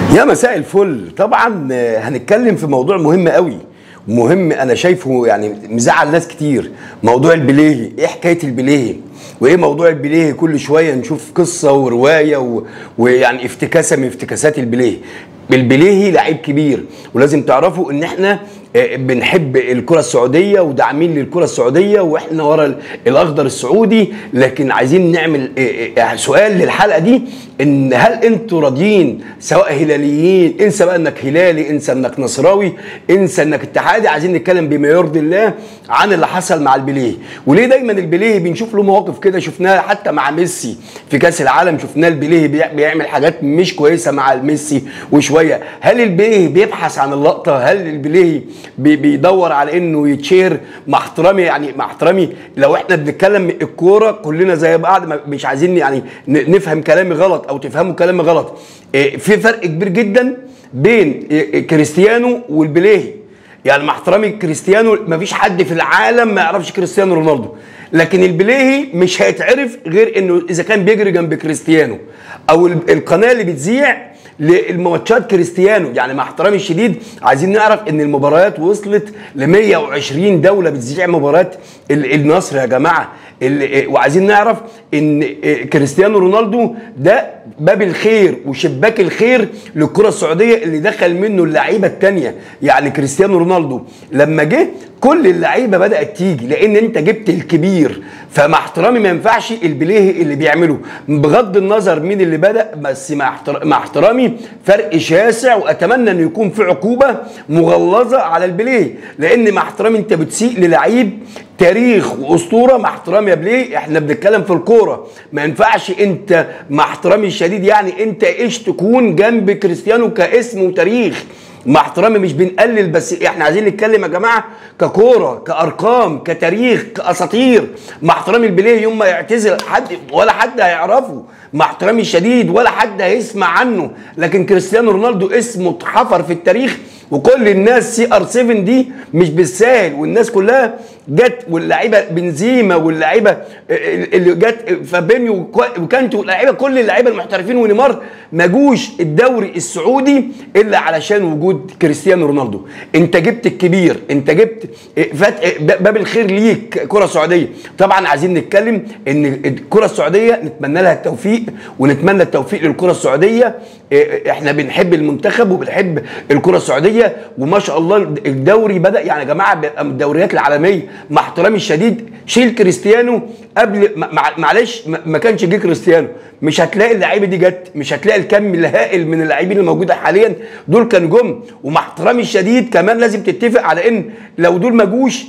يا مساء الفل طبعا آه، هنتكلم في موضوع مهم قوي مهم انا شايفه يعني مزعل ناس كتير موضوع البليهي ايه حكايه البليهي وايه موضوع البليهي كل شويه نشوف قصه وروايه و... ويعني افتكاسه من افتكاسات البليهي البليهي لعيب كبير ولازم تعرفوا ان احنا آه، بنحب الكره السعوديه وداعمين للكره السعوديه واحنا ورا ال- الاخضر السعودي لكن عايزين نعمل آه، آه، سؤال للحلقه دي ان هل انتوا راضيين سواء هلاليين انسى بقى انك هلالي انسى انك نصراوي انسى انك اتحادي عايزين نتكلم بما يرضي الله عن اللي حصل مع البليه وليه دايما البليه بنشوف له مواقف كده شفناها حتى مع ميسي في كاس العالم شفناه البليه بيع- بيعمل حاجات مش كويسه مع ميسي وشويه هل البليه بيبحث عن اللقطه هل البليه بي- بيدور على انه يتشير مع احترامي يعني مع احترامي لو احنا بنتكلم الكوره كلنا زي بعض ما- مش عايزين يعني ن- نفهم كلامي غلط او تفهموا كلامي غلط إيه، في فرق كبير جدا بين إيه، كريستيانو والبليهي يعني مع احترامي كريستيانو مفيش حد في العالم ما يعرفش كريستيانو رونالدو لكن البليهي مش هيتعرف غير انه اذا كان بيجري جنب كريستيانو او ال- القناه اللي بتذيع للماتشات كريستيانو يعني مع احترامي الشديد عايزين نعرف ان المباريات وصلت ل 120 دوله بتذيع مباريات ال- النصر يا جماعه ال- وعايزين نعرف ان كريستيانو رونالدو ده باب الخير وشباك الخير للكره السعوديه اللي دخل منه اللعيبه التانيه يعني كريستيانو رونالدو لما جه كل اللعيبه بدات تيجي لان انت جبت الكبير فمع احترامي ما ينفعش البليه اللي بيعمله بغض النظر مين اللي بدا بس مع احتر- مع احترامي فرق شاسع واتمنى انه يكون في عقوبه مغلظه على البليه لان مع احترامي انت بتسيء للعيب تاريخ واسطوره مع احترامي يا بليه احنا بنتكلم في الكوره ما ينفعش انت مع احترامي الشديد يعني انت ايش تكون جنب كريستيانو كاسم وتاريخ مع احترامي مش بنقلل بس احنا عايزين نتكلم يا جماعه ككوره كارقام كتاريخ كاساطير مع احترامي البليه يوم ما يعتزل حد ولا حد هيعرفه مع احترامي الشديد ولا حد هيسمع عنه لكن كريستيانو رونالدو اسمه اتحفر في التاريخ وكل الناس سي ار 7 دي مش بالسهل والناس كلها جت واللعيبه بنزيما واللعيبه اللي جت فابينيو وكو- وكانتو واللعيبه كل اللعيبه المحترفين ونيمار ما جوش الدوري السعودي الا علشان وجود كريستيانو رونالدو انت جبت الكبير انت جبت فتح باب الخير ليك كره سعوديه طبعا عايزين نتكلم ان الكره السعوديه نتمنى لها التوفيق ونتمنى التوفيق للكره السعوديه احنا بنحب المنتخب وبنحب الكره السعوديه وما شاء الله الدوري بدا يعني يا جماعه بيبقى من الدوريات العالميه مع احترامي الشديد شيل كريستيانو قبل مع- معلش ما ما كانش جه كريستيانو مش هتلاقي اللعيبه دي جت مش هتلاقي الكم الهائل من اللاعبين اللي موجوده حاليا دول كانوا جم ومع احترامي الشديد كمان لازم تتفق على ان لو دول ما جوش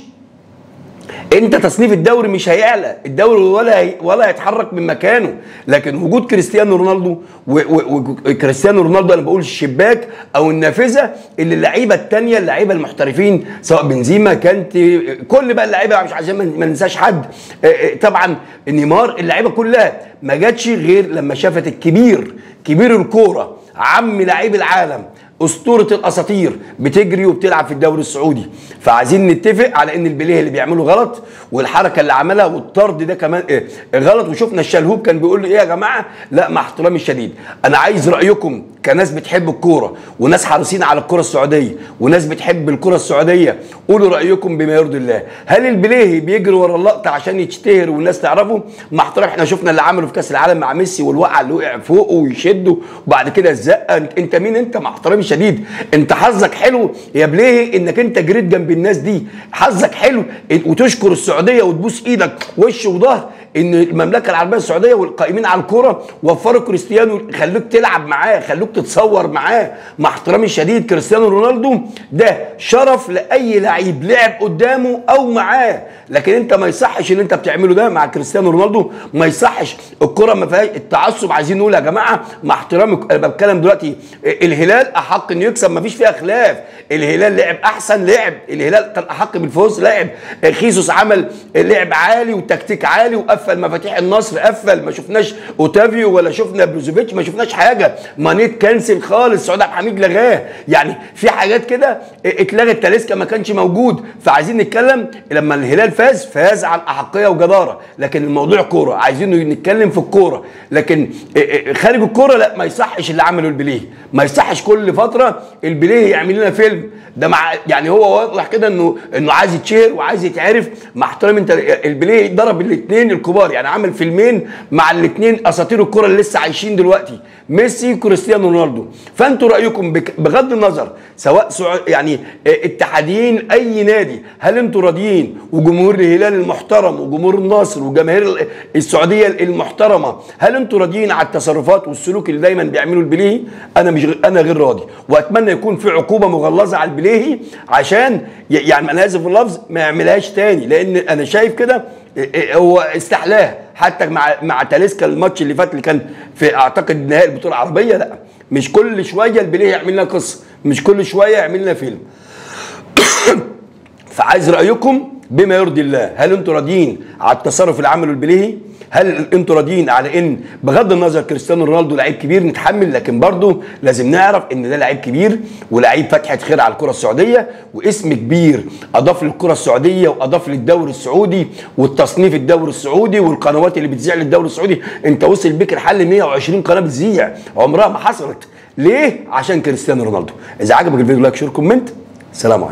انت تصنيف الدوري مش هيعلى الدوري ولا هي ولا هيتحرك من مكانه لكن وجود كريستيانو رونالدو وكريستيانو رونالدو انا بقول الشباك او النافذه اللي اللعيبه التانية اللعيبه المحترفين سواء بنزيما كانت كل بقى اللعيبه مش عشان ما ما ننساش حد اه، اه، طبعا نيمار اللعيبه كلها ما جاتش غير لما شافت الكبير كبير الكوره عم لعيب العالم اسطوره الاساطير بتجري وبتلعب في الدوري السعودي فعايزين نتفق على ان البليه اللي بيعمله غلط والحركه اللي عملها والطرد ده كمان إيه غلط وشفنا الشلهوب كان بيقول له ايه يا جماعه لا مع احترامي الشديد انا عايز رايكم كناس بتحب الكوره وناس حريصين على الكوره السعوديه وناس بتحب الكوره السعوديه قولوا رايكم بما يرضي الله هل البليهي بيجري ورا اللقطه عشان يشتهر والناس تعرفه مع احترام احنا شفنا اللي عمله في كاس العالم مع ميسي والوقعه اللي وقع فوقه ويشده وبعد كده الزقه انت, انت مين انت مع احترامي الشديد انت حظك حلو يا بليهي انك انت جريت جنب الناس دي حظك حلو وتشكر السعوديه وتبوس ايدك وش وظهر ان المملكه العربيه السعوديه والقائمين على الكوره وفروا كريستيانو خلوك تلعب معاه خلوك تتصور معاه مع احترامي الشديد كريستيانو رونالدو ده شرف لاي لعيب لعب قدامه او معاه لكن انت ما يصحش ان انت بتعمله ده مع كريستيانو رونالدو ما يصحش الكره ما فيهاش التعصب عايزين نقول يا جماعه مع احترامي انا بتكلم دلوقتي الهلال احق انه يكسب ما فيش فيها خلاف الهلال لعب احسن لعب الهلال كان احق بالفوز لعب خيسوس عمل لعب عالي وتكتيك عالي وقفل قفل مفاتيح النصر قفل ما شفناش اوتافيو ولا شفنا بروزوفيتش ما شفناش حاجه مانيت كانسل خالص سعود عبد الحميد لغاه يعني في حاجات كده اتلغت تاليسكا ما كانش موجود فعايزين نتكلم لما الهلال فاز فاز عن احقيه وجداره لكن الموضوع كوره عايزين نتكلم في الكوره لكن خارج الكوره لا ما يصحش اللي عمله البليه ما يصحش كل فتره البليه يعمل لنا فيلم ده مع يعني هو واضح كده انه انه عايز يتشهر وعايز يتعرف مع احترام انت البليه ضرب الاثنين الكبار يعني عمل فيلمين مع الاثنين اساطير الكره اللي لسه عايشين دلوقتي ميسي وكريستيانو رونالدو فانتوا رايكم بغض النظر سواء يعني اتحاديين اي نادي هل انتوا راضيين وجمهور الهلال المحترم وجمهور النصر وجماهير السعوديه المحترمه هل انتوا راضيين على التصرفات والسلوك اللي دايما بيعمله البليهي انا مش انا غير راضي واتمنى يكون في عقوبه مغلظه على البليهي عشان يعني انا اسف اللفظ ما يعملهاش تاني لان انا شايف كده هو استحلاه حتى مع مع تاليسكا الماتش اللي فات اللي كان في اعتقد نهائي البطوله العربيه لا مش كل شويه البليه يعمل لنا قصه مش كل شويه يعمل لنا فيلم فعايز رايكم بما يرضي الله هل انتوا راضيين على التصرف اللي عمله البليهي هل انتوا راضيين على ان بغض النظر كريستيانو رونالدو لعيب كبير نتحمل لكن برضه لازم نعرف ان ده لعيب كبير ولعيب فتحه خير على الكره السعوديه واسم كبير اضاف للكره السعوديه واضاف للدوري السعودي والتصنيف الدوري السعودي والقنوات اللي بتذيع للدوري السعودي انت وصل بيك الحل 120 قناه بتذيع عمرها ما حصلت ليه عشان كريستيانو رونالدو اذا عجبك الفيديو لايك شير كومنت سلام عليكم